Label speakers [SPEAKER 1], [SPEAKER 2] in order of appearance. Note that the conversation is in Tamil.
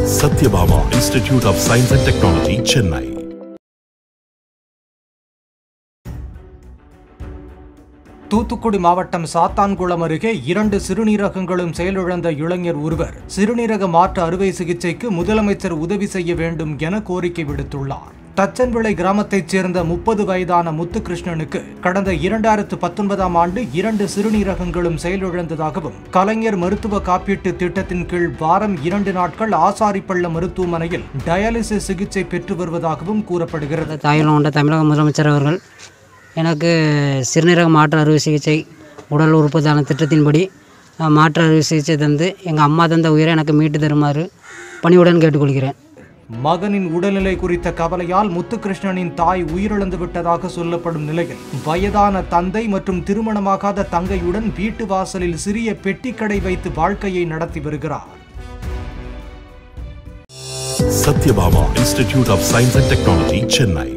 [SPEAKER 1] Satyabama Institute of Science and Technology, Chennai.
[SPEAKER 2] Thoothukudi மாவட்டம் சாத்தான்குளம் அருகே இரண்டு சிறுநீரகங்களும் செயலிழந்த இளைஞர் ஒருவர் சிறுநீரக மாற்று அறுவை சிகிச்சைக்கு முதலமைச்சர் உதவி செய்ய வேண்டும் என கோரிக்கை விடுத்துள்ளார் தச்சன்விளை கிராமத்தைச் சேர்ந்த முப்பது வயதான முத்துகிருஷ்ணனுக்கு கடந்த இரண்டாயிரத்து பத்தொன்பதாம் ஆண்டு இரண்டு சிறுநீரகங்களும் செயலிழந்ததாகவும் கலைஞர் மருத்துவ காப்பீட்டு திட்டத்தின் கீழ் வாரம் இரண்டு நாட்கள் ஆசாரிப்பள்ள மருத்துவமனையில் டயாலிசிஸ் சிகிச்சை பெற்று வருவதாகவும் கூறப்படுகிறது
[SPEAKER 3] தாய்லம் கொண்ட தமிழக முதலமைச்சர் அவர்கள் எனக்கு சிறுநீரக மாற்று அறுவை சிகிச்சை உடல் உறுப்பு தான திட்டத்தின்படி அஹ், மாற்று அறுவை சிகிச்சை தந்து எங்கள் அம்மா தந்த உயிரை எனக்கு மீட்டு தருமாறு பணிவுடன் கேட்டுக்கொள்கிறேன்
[SPEAKER 2] மகனின் உடல்நிலை குறித்த கவலையால் முத்துகிருஷ்ணனின் தாய் உயிரிழந்து விட்டதாக சொல்லப்படும் நிலையில் வயதான தந்தை மற்றும் திருமணமாகாத தங்கையுடன் வீட்டு வாசலில் சிறிய பெட்டிக்கடை வைத்து வாழ்க்கையை நடத்தி வருகிறார்
[SPEAKER 1] Satyabama Institute of Science and Technology, Chennai.